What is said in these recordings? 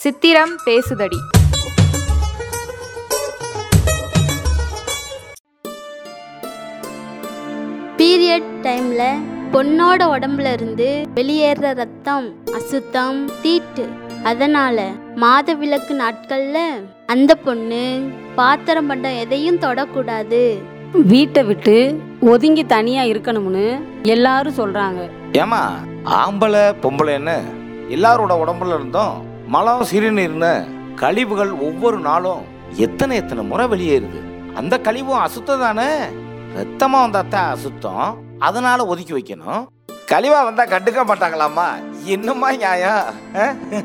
சித்திரம் பேசுதடி பீரியட் டைம்ல பொண்ணோட உடம்புல இருந்து வெளியேற ரத்தம் அசுத்தம் தீட்டு அதனால மாதவிலக்கு நாட்கள்ல அந்த பொண்ணு பாத்திரம் பண்டம் எதையும் தொடக்கூடாது வீட்டை விட்டு ஒதுங்கி தனியா இருக்கணும்னு எல்லாரும் சொல்றாங்க ஏமா ஆம்பளை பொம்பளைன்னு எல்லாரோட உடம்புல இருந்தும் மலம் சிறுநீர்னு கழிவுகள் ஒவ்வொரு நாளும் எத்தனை எத்தனை முறை வெளியேறுது அந்த கழிவும் அசுத்தம் தானே ரத்தமா வந்தாத்தான் அசுத்தம் அதனால ஒதுக்கி வைக்கணும் கழிவா வந்தா கண்டுக்க மாட்டாங்களாமா என்னம்மா நியாயம் ஆ?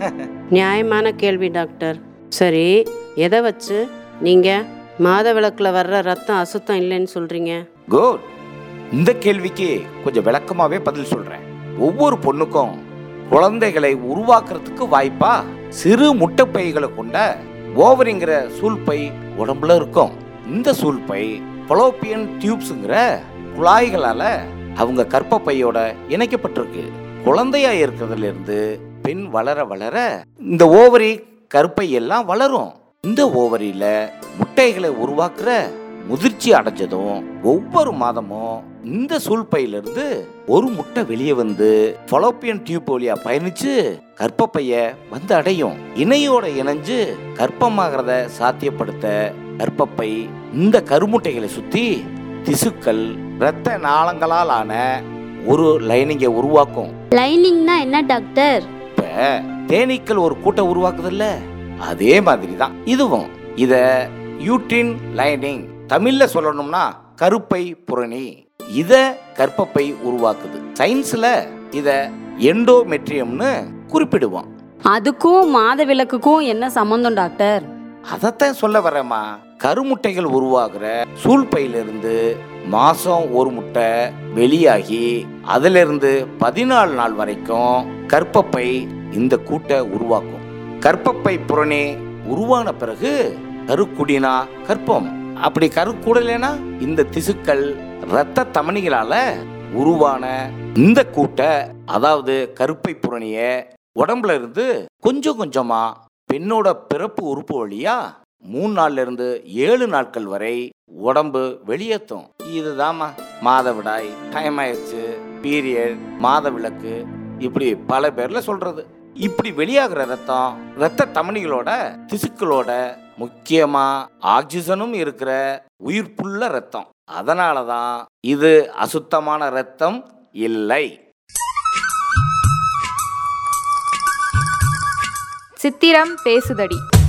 நியாயமான கேள்வி டாக்டர் சரி எதை வச்சு நீங்கள் மாதவிளக்கில் வர்ற ரத்தம் அசுத்தம் இல்லைன்னு சொல்கிறீங்க குட் இந்த கேள்விக்கு கொஞ்சம் விளக்கமாவே பதில் சொல்றேன் ஒவ்வொரு பொண்ணுக்கும் குழந்தைகளை உருவாக்குறதுக்கு வாய்ப்பா சிறு முட்டைப்பைகளை கொண்ட ஓவரிங்கிற சூல்பை உடம்புல இருக்கும் இந்த சூல்பை பலோப்பியன் டியூப்ஸுங்கிற குழாய்களால அவங்க கர்ப்பப்பையோட இணைக்கப்பட்டிருக்கு குழந்தையா இருக்கிறதுல இருந்து பெண் வளர வளர இந்த ஓவரி கருப்பை எல்லாம் வளரும் இந்த ஓவரியில முட்டைகளை உருவாக்குற முதிர்ச்சி அடைஞ்சதும் ஒவ்வொரு மாதமும் இந்த சூழ்பையிலிருந்து ஒரு முட்டை வெளியே வந்து பலோப்பியன் டியூப் வழியா பயணிச்சு கர்ப்பப்பைய வந்து அடையும் இணையோட இணைஞ்சு கர்ப்பமாகிறத சாத்தியப்படுத்த கர்ப்பப்பை இந்த கருமுட்டைகளை சுத்தி திசுக்கள் இரத்த நாளங்களால் ஆன ஒரு லைனிங்கை உருவாக்கும் லைனிங்னா என்ன டாக்டர் இப்ப தேனீக்கள் ஒரு கூட்டை உருவாக்குதுல்ல அதே மாதிரி தான் இதுவும் இத யூட்ரின் லைனிங் தமிழ்ல சொல்லணும்னா கருப்பை புரணி இத கர்ப்பப்பை உருவாக்குது சயின்ஸ்ல இத எண்டோமெட்ரியம்னு குறிப்பிடுவோம் அதுக்கும் மாதவிலக்குக்கும் என்ன சம்மந்தம் டாக்டர் அதைத்தான் சொல்ல வரேம்மா கருமுட்டைகள் உருவாகிற சூழ்பையிலிருந்து மாசம் ஒரு முட்டை வெளியாகி அதிலிருந்து பதினாலு நாள் வரைக்கும் கர்ப்பப்பை இந்த கூட்டை உருவாக்கும் கர்ப்பப்பை புறணி உருவான பிறகு கருக்குடினா கர்ப்பம் அப்படி கருக்குடலைனா இந்த திசுக்கள் இரத்த தமனிகளால உருவான இந்த கூட்டை அதாவது கருப்பை புறணிய உடம்புல இருந்து கொஞ்சம் கொஞ்சமா பெண்ணோட பிறப்பு உறுப்பு வழியா மூணு நாள்ல இருந்து ஏழு நாட்கள் வரை உடம்பு வெளியேற்றும் இதுதாம்மா மாதவிடாய் டைம் ஆயிடுச்சு பீரியட் மாதவிலக்கு இப்படி பல பேர்ல சொல்றது இப்படி வெளியாகிற ரத்தம் ரத்த தமனிகளோட திசுக்களோட முக்கியமா ஆக்சிஜனும் இருக்கிற உயிர்ப்புள்ள ரத்தம் அதனாலதான் இது அசுத்தமான ரத்தம் இல்லை சித்திரம் பேசுதடி